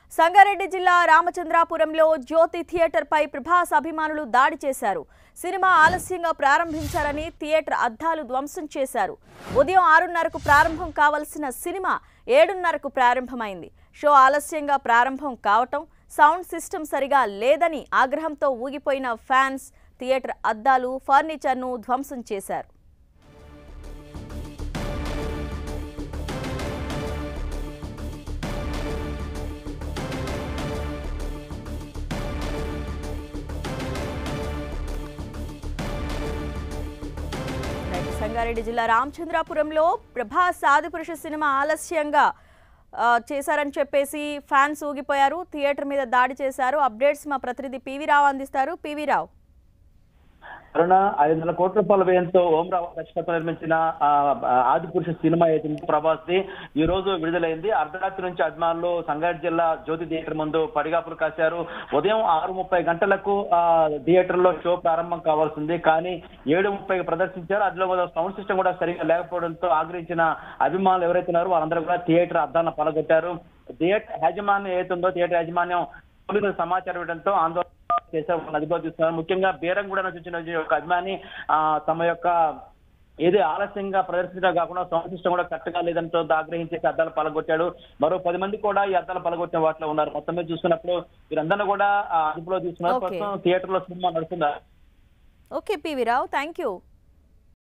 సంగారెడ్డి జిల్లా రామచంద్రాపురంలో జ్యోతి థియేటర్ పై ప్రభాస్ అభిమానులు దాడి చేశారు సినిమా ఆలస్యంగా ప్రారంభించారని థియేటర్ అద్దాలు ధ్వంసం చేశారు ఉదయం ఆరున్నరకు ప్రారంభం కావలసిన సినిమా ఏడున్నరకు ప్రారంభమైంది షో ఆలస్యంగా ప్రారంభం కావటం సౌండ్ సిస్టమ్ సరిగా లేదని ఆగ్రహంతో ఊగిపోయిన ఫ్యాన్స్ థియేటర్ అద్దాలు ఫర్నిచర్ను ధ్వంసం చేశారు రైట్. సంగారెడ్డి జిల్లా రామచంద్రాపురంలో ప్రభాస్ ఆదిపురుష సినిమా ఆలస్యంగా ఆ, చేశారని చెప్పేసి ఫ్యాన్స్ ఊగిపోయారు థియేటర్ మీద దాడి చేశారు అప్డేట్స్ మా ప్రతినిధి పివి రావు అందిస్తారు పివి రావు కరోనా ఐదు వందల కోట్ల రూపాయల వ్యయంతో ఓం రావు దర్శకత్వం నిర్మించిన ఆ, ఆది పురుష సినిమా ఏదైతే ప్రభాస్ ది ఈ రోజు విడుదలైంది అర్ధరాత్రి నుంచి అభిమానులు సంగారెడ్డి జిల్లా జ్యోతి థియేటర్ ముందు పడిగాపులు కాశారు ఉదయం ఆరు ముప్పై గంటలకు ఆ థియేటర్ లో షో ప్రారంభం కావాల్సింది కానీ ఏడు ముప్పై ప్రదర్శించారు అందులో కూడా సౌండ్ సిస్టమ్ కూడా సరిగా లేకపోవడంతో ఆగ్రహించిన అభిమానులు ఎవరైతే ఉన్నారో వాళ్ళందరూ కూడా థియేటర్ అద్దాలను పలగొట్టారు థియేటర్ యాజమాన్యం ఏదైతే ఉందో థియేటర్ యాజమాన్యం పోలీసులకు సమాచారం ఇవ్వడంతో ఆందోళన చేశారు వాళ్ళని అదుపులో తీసుకున్నారు ముఖ్యంగా బేరంగూడ నుంచి వచ్చిన ఒక అభిమాని ఆ తమ యొక్క ఏది ఆలస్యంగా ప్రదర్శించడం కాకుండా సౌండ్ సిస్టమ్ కూడా కరెక్ట్ గా లేదంటూ ఆగ్రహించేసి అద్దాలు పలగొట్టాడు మరో పది మంది కూడా ఈ అద్దాలు పలగొట్టిన వాటిలో ఉన్నారు మొత్తం మీద చూసుకున్నప్పుడు వీరందరినీ కూడా ఆ, అదుపులో తీసుకున్నారు Okay. ప్రస్తుతం థియేటర్ లో సినిమా నడుస్తుందా okay PV Rao thank you